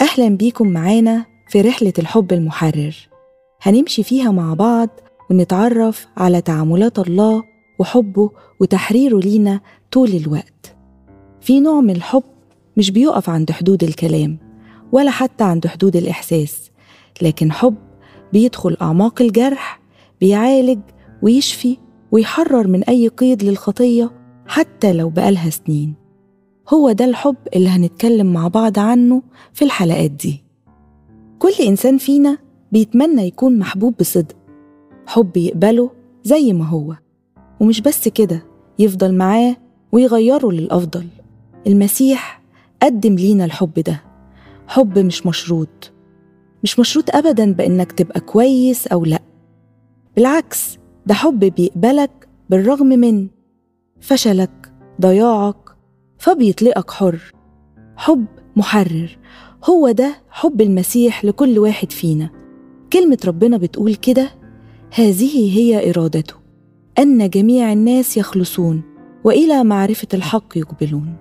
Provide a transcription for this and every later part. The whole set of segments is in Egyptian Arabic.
أهلا بيكم معانا في رحلة الحب المحرر هنمشي فيها مع بعض ونتعرف على تعاملات الله وحبه وتحريره لينا طول الوقت في نوع من الحب مش بيقف عند حدود الكلام ولا حتى عند حدود الإحساس لكن حب بيدخل أعماق الجرح بيعالج ويشفي ويحرر من أي قيد للخطية حتى لو بقالها سنين هو ده الحب اللي هنتكلم مع بعض عنه في الحلقات دي كل إنسان فينا بيتمنى يكون محبوب بصدق حب يقبله زي ما هو ومش بس كده يفضل معاه ويغيره للأفضل المسيح قدم لينا الحب ده حب مش مشروط مش مشروط أبدا بإنك تبقى كويس أو لأ بالعكس ده حب بيقبلك بالرغم من فشلك ضياعك فبيطلقك حر حب محرر هو ده حب المسيح لكل واحد فينا كلمة ربنا بتقول كده هذه هي إرادته أن جميع الناس يخلصون وإلى معرفة الحق يقبلون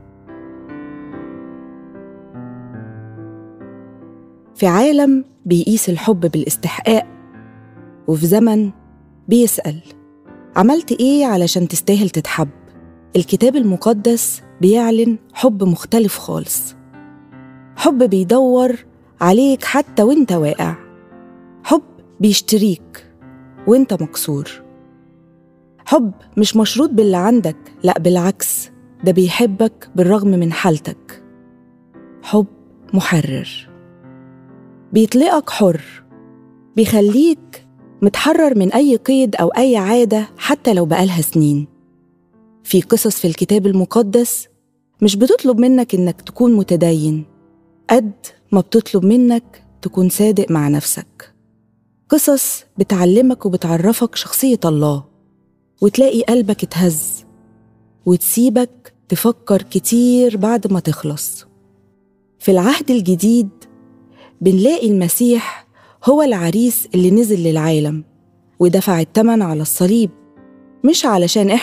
في عالم بيقيس الحب بالاستحقاق وفي زمن بيسأل عملت إيه علشان تستاهل تتحب الكتاب المقدس بيعلن حب مختلف خالص حب بيدور عليك حتى وانت واقع حب بيشتريك وانت مكسور حب مش مشروط باللي عندك لا بالعكس ده بيحبك بالرغم من حالتك حب محرر بيطلقك حر بيخليك متحرر من أي قيد أو أي عادة حتى لو بقالها سنين في قصص في الكتاب المقدس مش بتطلب منك إنك تكون متدين قد ما بتطلب منك تكون صادق مع نفسك قصص بتعلمك وبتعرفك شخصية الله وتلاقي قلبك اتهز وتسيبك تفكر كتير بعد ما تخلص في العهد الجديد بنلاقي المسيح هو العريس اللي نزل للعالم ودفع الثمن على الصليب مش علشان احنا